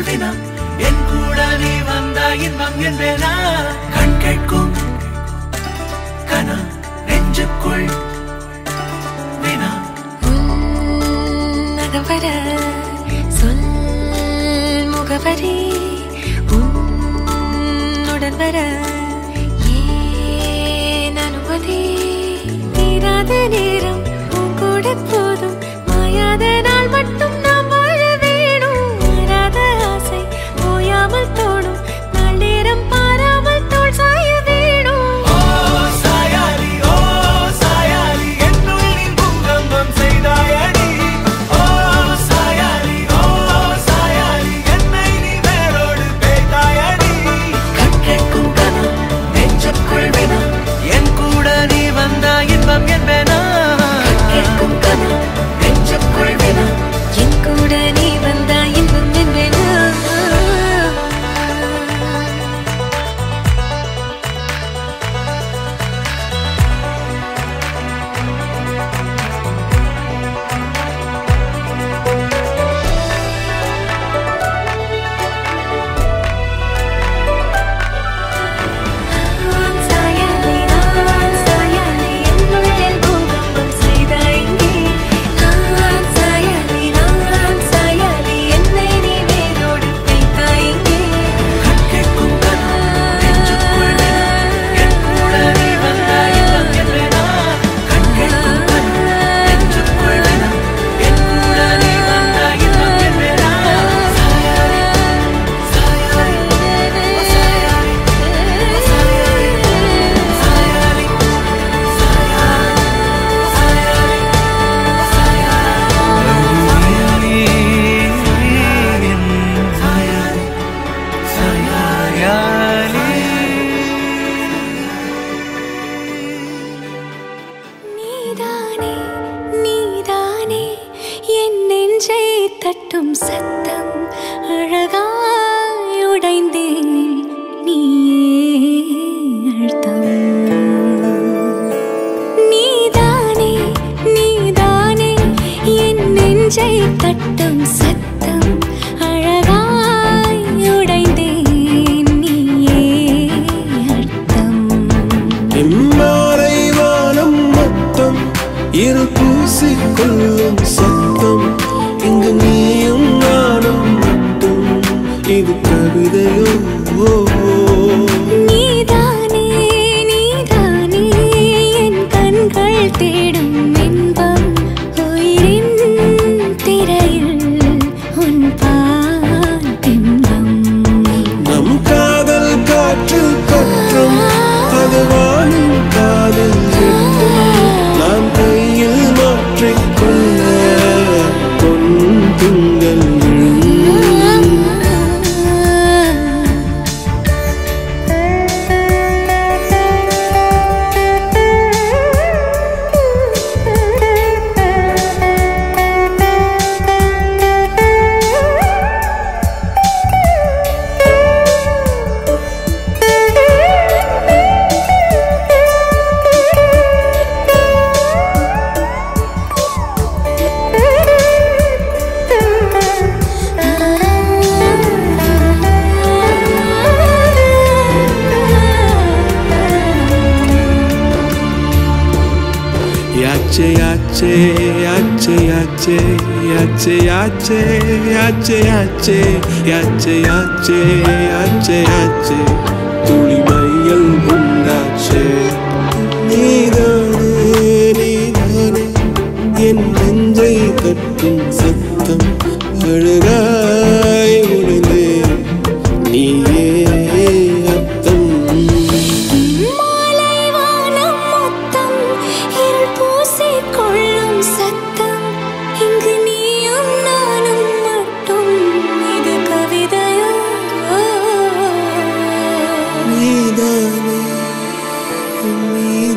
தினம் என் கூட நீ வந்தா இன்பம் என்பேனா கண் கேட்கும் கனா நெஞ்சுக்குள் வினா உன்னகவர சொல் முகவரி உன்னுடன் வர ஏன் அனுமதி தீராத நேரம் உன் கூட போதும் மாயாத நாள் மட்டும் நாம் வாழ வேணும் மாறாத ஆசை ஓயாமல் தோணும் நாள் நேரம் பாராமல் தோல் சாய வேணும் ஓ சாயாரி ஓ சாயாரி என்னுள் நீ பூங்கம்பம் செய்தாயடி ஓ சாயாரி ஓ சாயாரி என்னை நீ வேரோடு பேய்த்தாயடி கண் கேட்கும் கனா நெஞ்சுக்குள் வினா என் கூட நீ வந்தா இன்பம் என்பேனா கண் கேட்கும் கனா நெஞ்சுக்குள் வினா என் கூட நீ வந்தா இன்பம் என்பேனா நான் சாயாலே நான் சாயாலே என்னுள்ளே பூகம்பம் செய்தாய்ங்கே நான் சாயாலே நான் சாயாலே என்னை நீ வேரோடு வைத்தாய்ங்கே கண் கேட்கும் கனா நெஞ்சுக்குள் வினா என் கூட நீ வந்தா இன்பம் என்பேனா கண் கேட்கும் கனா நெஞ்சுக்குள் வினா என் கூட நீ வந்தா இன்பம் என்பேனா சாயாரி சாயாரி சாயாரி சாயாரி நீதானே நீதானே என் நெஞ்சை தட்டும் சத்தம் அழகாய் உடைந்தேன் நீயே அழுத்தம் நீதானே நீதானே என் நெஞ்சை தட்டும் சத்தம் அழகாய் உடைந்தேன் நீயே அழுத்தம் இம்மாறை வானம் மொத்தம் இரு பூசிக்கொள்ளும் சத்தம் இங்கு நீயும் நானும் மட்டும் இது கவிதையோ நீதானே நீதானே என் கண்கள் தேடும் இன்பம் உயிரின் திரையில் உன் பால் பிம்பம் நம் காதல் காற்று கற்றும் அது வாழும் காதல் என்றும் நாம் கையில் மாற்றிக்கொள்ள பொன் திங்கள் விழும் யாச்சே யாச்சே யாச்சே யாச்சே யாச்சே யாச்சே யாச்சே யாச்சே யாச்சே யாச்சே யாச்சே யாச்சே துளி மையல் உண்டாச்சே நீதானே நீதானே என் நெஞ்சை தட்டும் சத்தம் அழகாய் உடைந்தே நீயே அர்த்தம் மாலை வானம் மொத்தம் இருள் பூசிக் கொள்ளும் சத்தம் இங்கு நீயும் நானும் மட்டும் இது கவிதையோ நீதானே நீ